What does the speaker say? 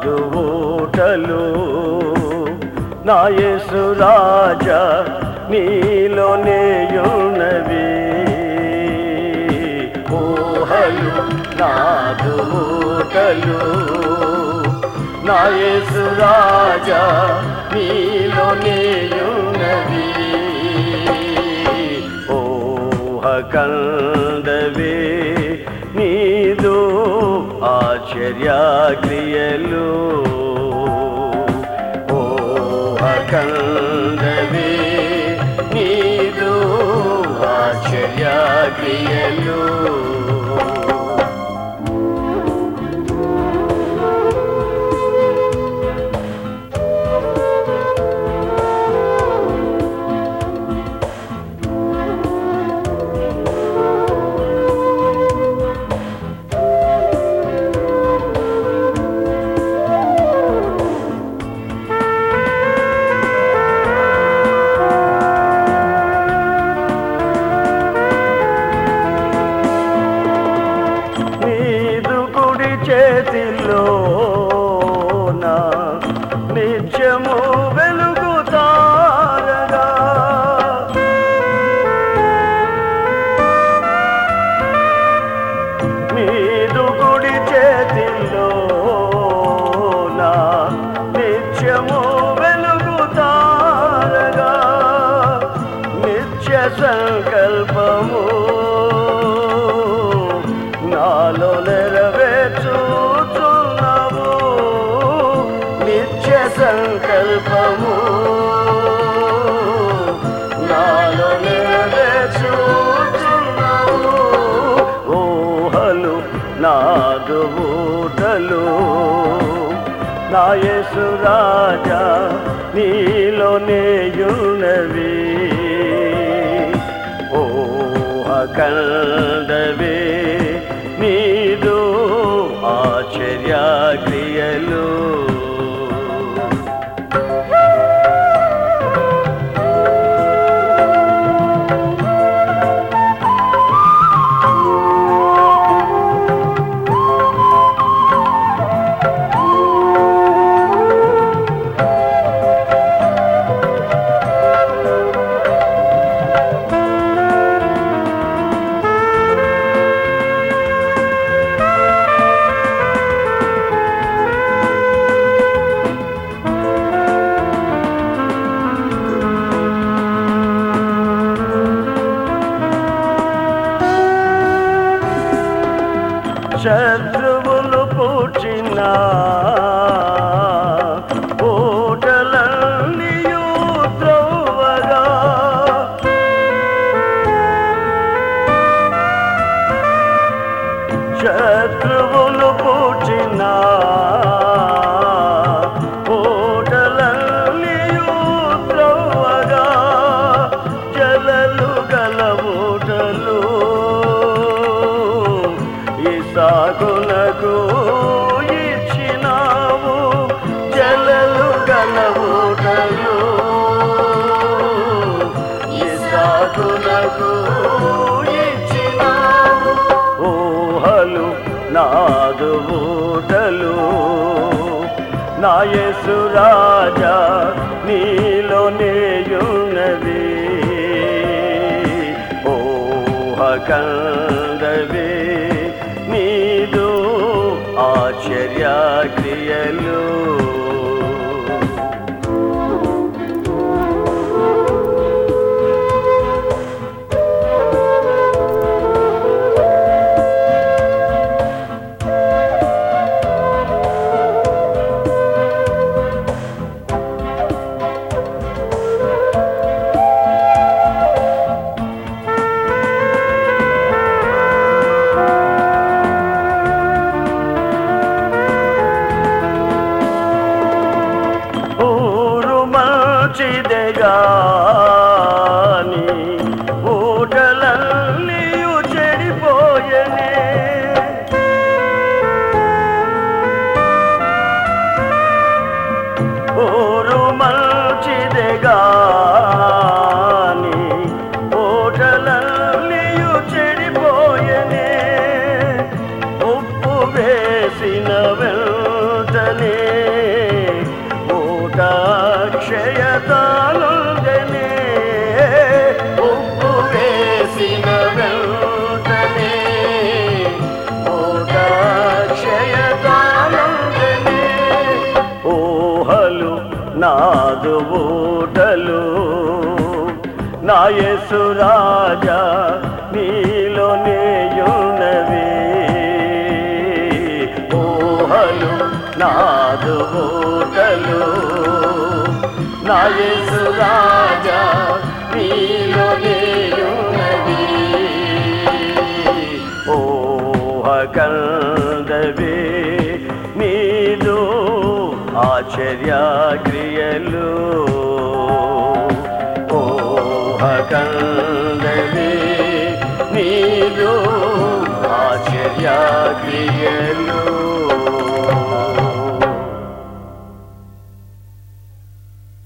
నాదు ఊటలు నా యేసు రాజా నీలోనేయున్నవి ఊహలు నాదు ఊటలు నా యేసు రాజా నీలోనేయున్నవి ఊహ కందవే నీదు ఆశ్చర్యక్రియలు ఊహ కందవే నీదు ఆశ్చర్యక్రియలు నీదు కుడి చేతిలో నా నిత్యము వెలుగుతారగా నీదు కుడి చేతిలో నా నిత్యము వెలుగుతారగా నిత్య సంకల్పము నాలో నెరవేర్చుచున్నావు నిత్య సంకల్పము నాలో నెరవేర్చుచున్నావు ఊహలు నాదు ఊటలు నా యేసు రాజా నీలోనేయున్నవి ఊహ కందవే నీదు ఆశ్చర్యక్రియలు శత్రువులు పూచిన ఓటలన్నీయు త్రోవగా శత్రువులు పూచిన ఓటలన్నీయు త్రోవగా జలలు గల ఓటలు ఇసాగునకు ఇచ్చినావు జలలు గల ఓటలు ఇసాగునకు ఇచ్చినావు ఊహలు నాదు ఊటలు నా యేసు రాజా నీలోనేయున్నవి ఊహ కందవే నీదు ఆశ్చర్యక్రియలు ఊరు మంచిదెగాని ఊటలన్నీయు చెడిపోయనే ఊరు మంచిదెగాని ఊటలన్నీయు చెడిపోయనే ఉప్పు వేసిన వెంటనే ఊటలు నా యేసు రాజా నీలోనే ఉన్నవి ఊహలు నాదు ఊటలు నా యేసు రాజా నీలోనే ఉన్నవి ఊహ కందవే నీదు ఆశ్చర్య క్రియలు ఊహ కందవే నీదు ఆశ్చర్య క్రియలు